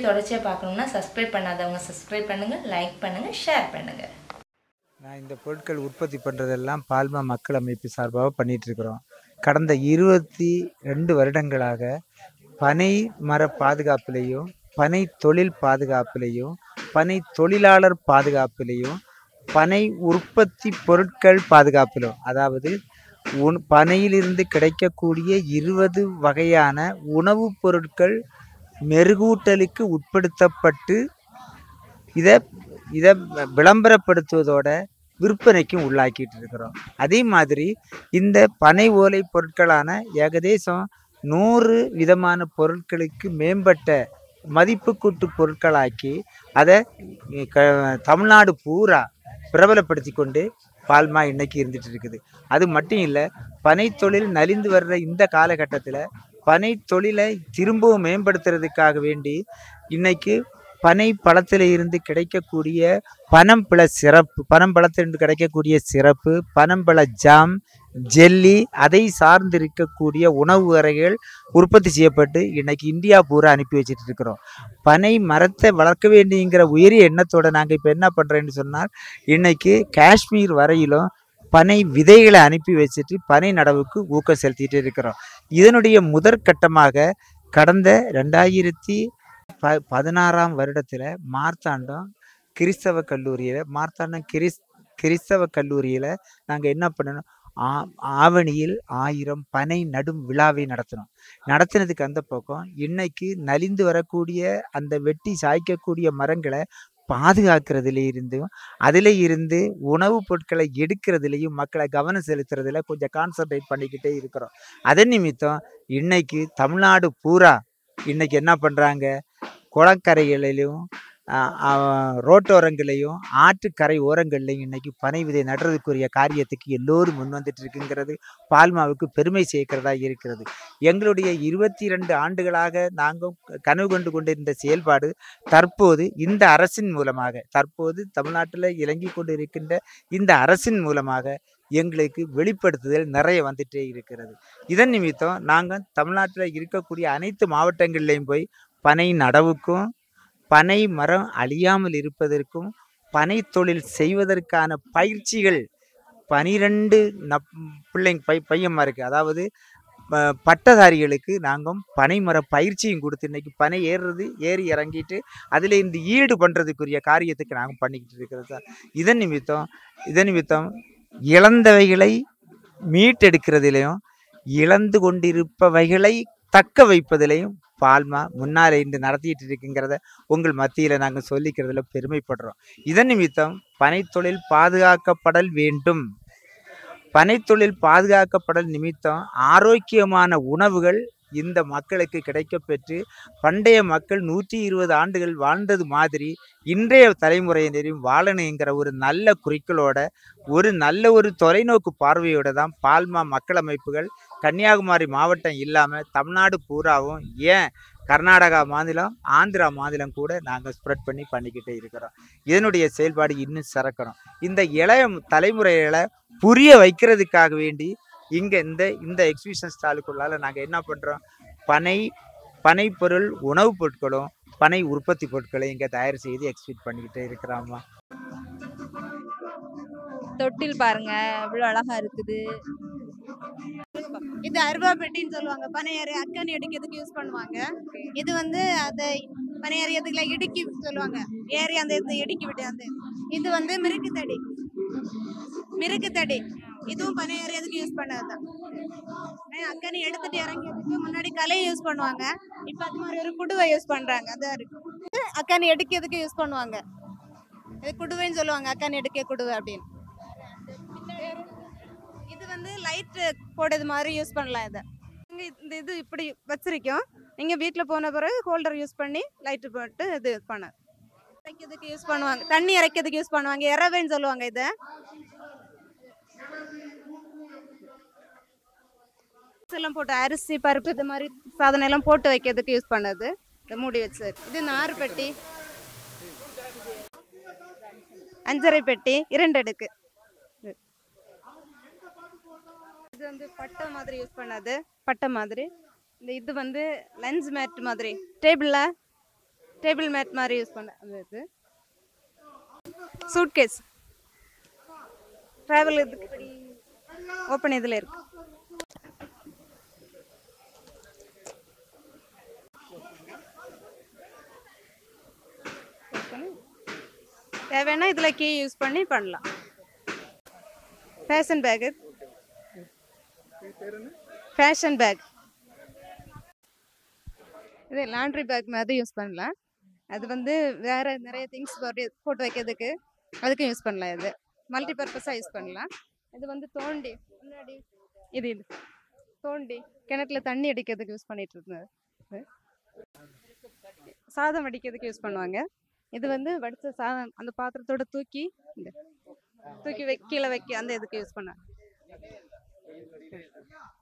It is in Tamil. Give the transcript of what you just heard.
தொடர்ச்சியாக பார்க்கணும்னா சப்ஸ்கிரைப் பண்ணாதவங்க சப்ஸ்கிரைப் பண்ணுங்கள் லைக் பண்ணுங்கள் ஷேர் பண்ணுங்கள் நான் இந்த பொருட்கள் உற்பத்தி பண்ணுறதெல்லாம் பால்மா மக்கள் அமைப்பு சார்பாக பண்ணிட்டு இருக்கிறோம் கடந்த இருபத்தி ரெண்டு வருடங்களாக பனை மர பாதுகாப்பிலையும் பனை தொழில் பாதுகாப்பிலையும் பனை தொழிலாளர் பாதுகாப்பிலையும் பனை உற்பத்தி பொருட்கள் பாதுகாப்பிலும் அதாவது உண் பனையிலிருந்து கிடைக்கக்கூடிய இருபது வகையான உணவுப் பொருட்கள் மெருகூட்டலுக்கு உட்படுத்தப்பட்டு இதை இதை விளம்பரப்படுத்துவதோட விற்பனைக்கும் உள்ளாக்கிட்டு இருக்கிறோம் அதே மாதிரி இந்த பனை ஓலை பொருட்களான ஏகதேசம் நூறு விதமான பொருட்களுக்கு மேம்பட்ட மதிப்பு கூட்டு பொருட்களாக்கி அதை க தமிழ்நாடு பூரா பிரபலப்படுத்தி கொண்டு பால்மா இன்னைக்கு இருந்துட்டு இருக்குது அது மட்டும் இல்லை பனை தொழில் நலிந்து வர்ற இந்த காலகட்டத்தில் பனை தொழிலை திரும்பவும் மேம்படுத்துறதுக்காக வேண்டி இன்னைக்கு பனை பழத்தில் இருந்து கிடைக்கக்கூடிய பனம்பழ சிறப்பு பனம்பழத்திலிருந்து கிடைக்கக்கூடிய சிறப்பு பனம்பழ ஜாம் ஜெல்லி அதை சார்ந்து இருக்கக்கூடிய உணவு வகைகள் உற்பத்தி செய்யப்பட்டு இன்னைக்கு இந்தியா பூரா அனுப்பி வச்சுட்டு இருக்கிறோம் பனை மரத்தை வளர்க்க வேண்டியங்கிற உயரிய எண்ணத்தோட நாங்கள் இப்போ என்ன பண்ணுறேன்னு சொன்னால் இன்னைக்கு காஷ்மீர் வரையிலும் பனை விதைகளை அனுப்பி வச்சுட்டு பனை நடவுக்கு ஊக்கம் செலுத்திட்டு இருக்கிறோம் இதனுடைய முதற்கட்டமாக கடந்த ரெண்டாயிரத்தி ப பதினாறாம் வருடத்தில் மார்த்தாண்டம் கிறிஸ்தவ கல்லூரியில் மார்த்தாண்டம் கிறிஸ் கிறிஸ்தவ கல்லூரியில் நாங்கள் என்ன பண்ணணும் ஆ ஆவணியில் ஆயிரம் பனை நடும் விழாவை நடத்தினோம் நடத்தினதுக்கு அந்த பக்கம் இன்னைக்கு நலிந்து வரக்கூடிய அந்த வெட்டி சாய்க்கக்கூடிய மரங்களை பாதுகாக்கிறதுல இருந்தும் அதில் இருந்து உணவுப் பொருட்களை எடுக்கிறதுலையும் மக்களை கவனம் செலுத்துறதுல கொஞ்சம் கான்சன்ட்ரேட் பண்ணிக்கிட்டே இருக்கிறோம் அதன் நிமித்தம் இன்னைக்கு தமிழ்நாடு பூரா இன்னைக்கு என்ன பண்ணுறாங்க குளக்கரைகளிலும் ஆஹ் ஆஹ் ரோட்டோரங்களையும் ஆற்றுக்கரை ஓரங்கள்லையும் இன்னைக்கு பனை விதை நடுறதுக்குரிய காரியத்துக்கு எல்லோரும் முன் வந்துட்டு இருக்குங்கிறது பால்மாவுக்கு பெருமை சேர்க்கிறதா இருக்கிறது எங்களுடைய இருபத்தி ரெண்டு ஆண்டுகளாக நாங்கள் கனவு கொண்டு கொண்டிருந்த செயல்பாடு தற்போது இந்த அரசின் மூலமாக தற்போது தமிழ்நாட்டில் இயங்கி கொண்டு இருக்கின்ற இந்த அரசின் மூலமாக எங்களுக்கு வெளிப்படுத்துதல் நிறைய வந்துட்டே இருக்கிறது இதன் நிமித்தம் நாங்கள் தமிழ்நாட்டில் இருக்கக்கூடிய அனைத்து மாவட்டங்கள்லையும் போய் பனை நடவுக்கும் பனை மரம் அழியாமல் இருப்பதற்கும் பனை தொழில் செய்வதற்கான பயிற்சிகள் பனிரெண்டு நப் பிள்ளைங்க பை பையன்மாருக்கு அதாவது ப- பட்டதாரிகளுக்கு நாங்கள் பனைமர பயிற்சியும் கொடுத்து இன்னைக்கு பனை ஏறுறது ஏறி இறங்கிட்டு அதில் இந்த ஈடு பண்ணுறதுக்குரிய காரியத்துக்கு நாங்கள் பண்ணிக்கிட்டு இருக்கிறது சார் இதன் நிமித்தம் இதன் நிமித்தம் இழந்தவைகளை மீட்டெடுக்கிறதிலையும் இழந்து கொண்டிருப்பவைகளை தக்க வைப்பதிலையும் பால்மா முன்னாலே இன்று நடத்திட்டு இருக்குங்கிறத உங்கள் மத்தியில் நாங்கள் சொல்லிக்கிறதுல பெருமைப்படுறோம் இதன் நிமித்தம் பனைத்தொழில் பாதுகாக்கப்படல் வேண்டும் பனைத்தொழில் பாதுகாக்கப்படல் நிமித்தம் ஆரோக்கியமான உணவுகள் இந்த மக்களுக்கு கிடைக்கப்பெற்று பண்டைய மக்கள் நூற்றி இருபது ஆண்டுகள் வாழ்ந்தது மாதிரி இன்றைய தலைமுறையினரையும் வாழணுங்கிற ஒரு நல்ல குறிக்கோளோட ஒரு நல்ல ஒரு தொலைநோக்கு பார்வையோட தான் பால்மா மக்கள் அமைப்புகள் கன்னியாகுமரி மாவட்டம் இல்லாமல் தமிழ்நாடு பூராவும் ஏன் கர்நாடகா மாநிலம் ஆந்திரா மாநிலம் கூட நாங்கள் ஸ்ப்ரெட் பண்ணி பண்ணிக்கிட்டே இருக்கிறோம் இதனுடைய செயல்பாடு இன்னும் சிறக்கணும் இந்த இளைய தலைமுறைகளை புரிய வைக்கிறதுக்காக வேண்டி இங்கே இந்த இந்த எக்ஸிபிஷன் ஸ்டாலுக்குள்ளால நாங்கள் என்ன பண்ணுறோம் பனை பனை பொருள் உணவுப் பொருட்களும் பனை உற்பத்தி பொருட்களை இங்கே தயார் செய்து எக்ஸ்பிட் பண்ணிக்கிட்டே இருக்கிறாமா தொட்டில் பாருங்க இவ்வளவு அழகா இருக்குது இது அருவா பெட்டின்னு சொல்லுவாங்க பனையாறு அக்கனி அடிக்கிறதுக்கு யூஸ் பண்ணுவாங்க இது வந்து அதை பனையாறு எதுக்குல இடுக்கி சொல்லுவாங்க ஏறி அந்த இது இடுக்கி விட்டு அந்த இது வந்து மிருக்கு தடி மிருக்கு தடி இதுவும் பனையாறு எதுக்கு யூஸ் பண்ணதுதான் ஆனா அக்கனி எடுத்துட்டு இறங்கிறதுக்கு முன்னாடி கலையை யூஸ் பண்ணுவாங்க இப்ப அது மாதிரி ஒரு குடுவை யூஸ் பண்றாங்க அதான் இருக்கு அக்கனி எடுக்கிறதுக்கு யூஸ் பண்ணுவாங்க இது குடுவைன்னு சொல்லுவாங்க அக்கனி எடுக்க குடுவை அப்படின்னு இது வந்து லைட் போடுறது மாதிரி யூஸ் பண்ணலாம் இதை இங்க இந்த இது இப்படி வச்சிருக்கோம் நீங்க வீட்டில் போன பிறகு ஹோல்டர் யூஸ் பண்ணி லைட் போட்டு இது பண்ண இறைக்கிறதுக்கு யூஸ் பண்ணுவாங்க தண்ணி இறைக்கிறதுக்கு யூஸ் பண்ணுவாங்க இரவைன்னு சொல்லுவாங்க இதை எல்லாம் போட்டு அரிசி பருப்பு இது மாதிரி சாதனம் எல்லாம் போட்டு வைக்கிறதுக்கு யூஸ் பண்ணது இந்த மூடி வச்சு இது நார் பெட்டி அஞ்சரை பெட்டி இரண்டு அடுக்கு இது வந்து பட்டை மாதிரி யூஸ் பண்ணது பட்டை மாதிரி இந்த இது வந்து லஞ்ச் மேட் மாதிரி டேபிளில் டேபிள் மேட் மாதிரி யூஸ் பண்ண அந்த இது சூட்கேஸ் ட்ராவல் இதுக்கு ஓப்பன் இதில் இருக்கு தேவைன்னா இதில் கீ யூஸ் பண்ணி பண்ணலாம் ஃபேஷன் பேக்கு ஃபேஷன் பேக் இது லாண்ட்ரி பேக் மாதிரி யூஸ் பண்ணலாம் அது வந்து வேற நிறைய திங்ஸ் போட்டு போட்டு வைக்கிறதுக்கு அதுக்கும் யூஸ் பண்ணலாம் இது மல்டி பர்பஸாக யூஸ் பண்ணலாம் இது வந்து தோண்டி முன்னாடி இது இது தோண்டி கிணத்துல தண்ணி அடிக்கிறதுக்கு யூஸ் பண்ணிட்டு இருந்தது இது. சாதம் வடிக்கிறதுக்கு யூஸ் பண்ணுவாங்க இது வந்து வடித்த சாதம் அந்த பாத்திரத்தோட தூக்கி இந்த தூக்கி வை கீழே வைக்க அந்த இதுக்கு யூஸ் பண்ணாங்க